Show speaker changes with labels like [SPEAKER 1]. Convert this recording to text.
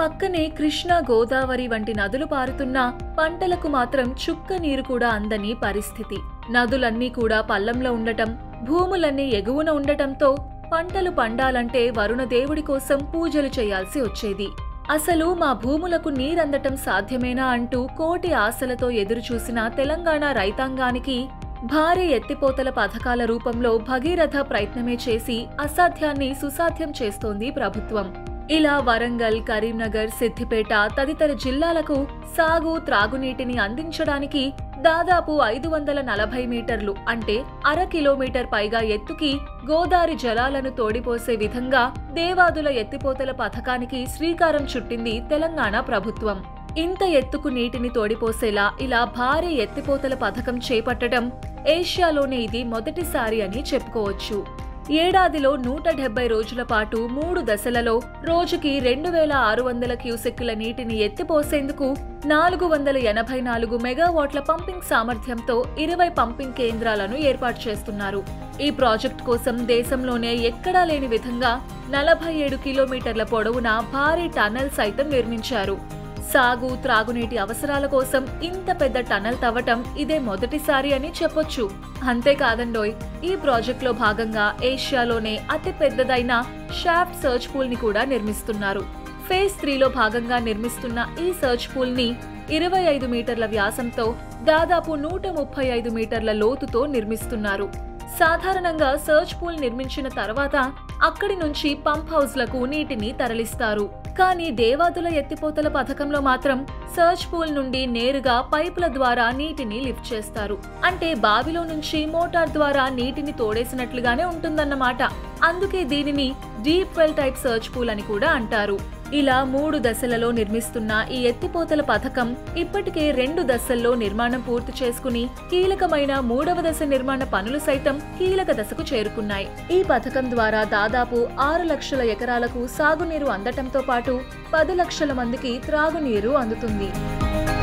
[SPEAKER 1] పక్కనే కృష్ణా గోదావరి వంటి నదులు పారుతున్నా పంటలకు మాత్రం చుక్క నీరు కూడా అందని పరిస్థితి నదులన్నీ కూడా పల్లంలో ఉండటం భూములన్నీ ఎగువన ఉండటంతో పంటలు పండాలంటే వరుణదేవుడి కోసం పూజలు చేయాల్సి వచ్చేది అసలు మా భూములకు నీరందటం సాధ్యమేనా అంటూ కోటి ఆశలతో ఎదురుచూసిన తెలంగాణ రైతాంగానికి భారీ ఎత్తిపోతల పథకాల రూపంలో భగీరథ ప్రయత్నమే చేసి అసాధ్యాన్ని సుసాధ్యం చేస్తోంది ప్రభుత్వం ఇలా వరంగల్ కరీంనగర్ సిద్దిపేట తదితర జిల్లాలకు సాగు త్రాగునీటిని అందించడానికి దాదాపు ఐదు వందల నలభై మీటర్లు అంటే అర కిలోమీటర్ పైగా ఎత్తుకి గోదావరి జలాలను తోడిపోసే విధంగా దేవాదుల ఎత్తిపోతల పథకానికి శ్రీకారం చుట్టింది తెలంగాణ ప్రభుత్వం ఇంత ఎత్తుకు నీటిని తోడిపోసేలా ఇలా భారీ ఎత్తిపోతల పథకం చేపట్టడం ఏషియాలోనే ఇది మొదటిసారి అని చెప్పుకోవచ్చు ఏడాదిలో నూట డెబ్బై రోజుల పాటు మూడు దశలలో రోజుకి రెండు వేల ఆరు వందల క్యూసెక్కుల నీటిని ఎత్తిపోసేందుకు నాలుగు వందల ఎనభై నాలుగు మెగావాట్ల పంపింగ్ సామర్థ్యంతో ఇరవై పంపింగ్ కేంద్రాలను ఏర్పాటు చేస్తున్నారు ఈ ప్రాజెక్ట్ కోసం దేశంలోనే ఎక్కడా లేని విధంగా నలభై ఏడు కిలోమీటర్ల పొడవున భారీ టన్నెల్ సైతం నిర్మించారు సాగు త్రాగునీటి అవసరాల కోసం ఇంత పెద్ద టనల్ తవ్వటం ఇదే మొదటిసారి అని చెప్పొచ్చు అంతేకాదండోయ్ ఈ ప్రాజెక్టులో భాగంగా ఏషియాలోనే అతి పెద్దదైన షాఫ్ట్ సర్చ్ పూల్ ని కూడా నిర్మిస్తున్నారు ఫేజ్ త్రీలో భాగంగా నిర్మిస్తున్న ఈ సర్చ్ పూల్ ని ఇరవై ఐదు మీటర్ల వ్యాసంతో దాదాపు నూట ముప్పై ఐదు మీటర్ల లోతుతో నిర్మిస్తున్నారు సాధారణంగా సర్చ్ పూల్ నిర్మించిన తర్వాత అక్కడి నుంచి పంప్ హౌస్లకు నీటిని తరలిస్తారు కానీ దేవాదుల ఎత్తిపోతల పథకంలో మాత్రం సర్చ్ పూల్ నుండి నేరుగా పైపుల ద్వారా నీటిని లిఫ్ట్ చేస్తారు అంటే బావిలో నుంచి మోటార్ ద్వారా నీటిని తోడేసినట్లుగానే ఉంటుందన్నమాట అందుకే దీనిని deep well type search pool అని కూడా అంటారు ఇలా మూడు దశలలో నిర్మిస్తున్న ఈ ఎత్తిపోతల పథకం ఇప్పటికే రెండు దశల్లో నిర్మాణం పూర్తి చేసుకుని కీలకమైన మూడవ దశ నిర్మాణ పనులు సైతం కీలక దశకు చేరుకున్నాయి ఈ పథకం ద్వారా దాదాపు ఆరు లక్షల ఎకరాలకు సాగునీరు అందటంతో పాటు పది లక్షల మందికి త్రాగునీరు అందుతుంది